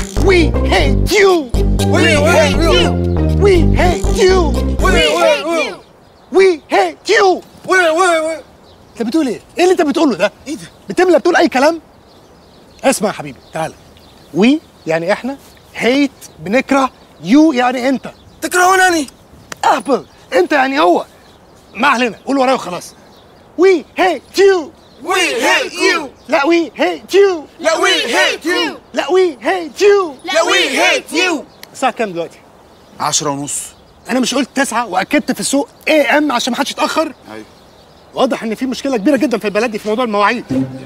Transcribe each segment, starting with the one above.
We hate you. We hate you. We hate you. We hate you. We hate you. وي وي وي انت بتقول ايه؟ ايه اللي انت بتقوله ده؟ ايه ده؟ بتملى بتقول اي كلام؟ اسمع يا حبيبي تعالى. وي يعني احنا هيت بنكره يو يعني انت تكرهونني اهبل انت يعني هو ما علينا قول ورايا وخلاص. We hate you. We hate you. لا we hate you. لا we hate you. لا we hate you. لا we hate you. الساعة كام دلوقتي؟ عشرة ونص أنا مش قلت تسعة وأكدت في السوق اي ام عشان ما حدش يتأخر؟ ايوه واضح إن في مشكلة كبيرة جدا في البلد دي في موضوع المواعيد.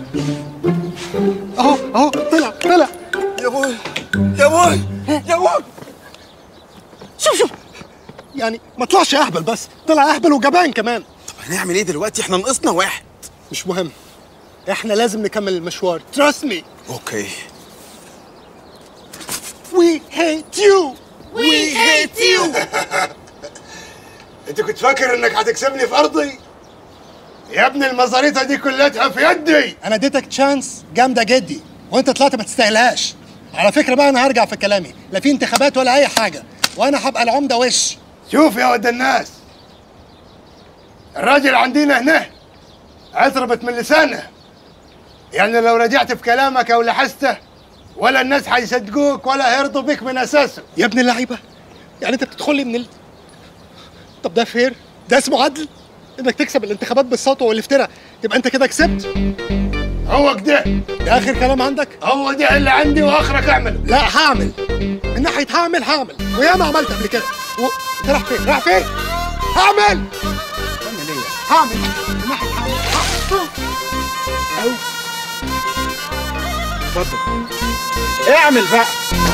أهو أهو طلع طلع يا بوي يا بوي يا بوي شوف شوف يعني ما طلعش أهبل بس طلع أهبل وجبان كمان هنعمل ايه دلوقتي احنا ناقصنا واحد مش مهم إحنا لازم نكمل المشوار trust me اوكي we hate you We hate you. انت كنت فاكر انك هتكسبني في ارضي يا ابني المزاريطه دي كلها في يدي انا اديتك تشانس جامده جدي وانت طلعت ما تستاهلهاش على فكره بقى انا هرجع في كلامي لا في انتخابات ولا اي حاجه وانا هبقى العمده وش شوف يا ود الناس الراجل عندنا هنا عتربت من لسانه يعني لو رجعت في كلامك او لحسته ولا الناس هيصدقوك ولا هيرضوا بك من اساسه يا ابن اللعيبه يعني انت بتدخل لي من ال... طب ده فير ده اسمه عدل انك تكسب الانتخابات بالسطو والافتراء يبقى انت كده كسبت هو كده ده اخر كلام عندك هو ده اللي عندي واخرك اعمله لا هعمل من ناحيه هعمل هعمل وياما عملت قبل كده و... انت رايح فين رايح فين هعمل هعمل ايه هعمل من ناحيه هعمل هعمل. أو. اتفضل اعمل بقى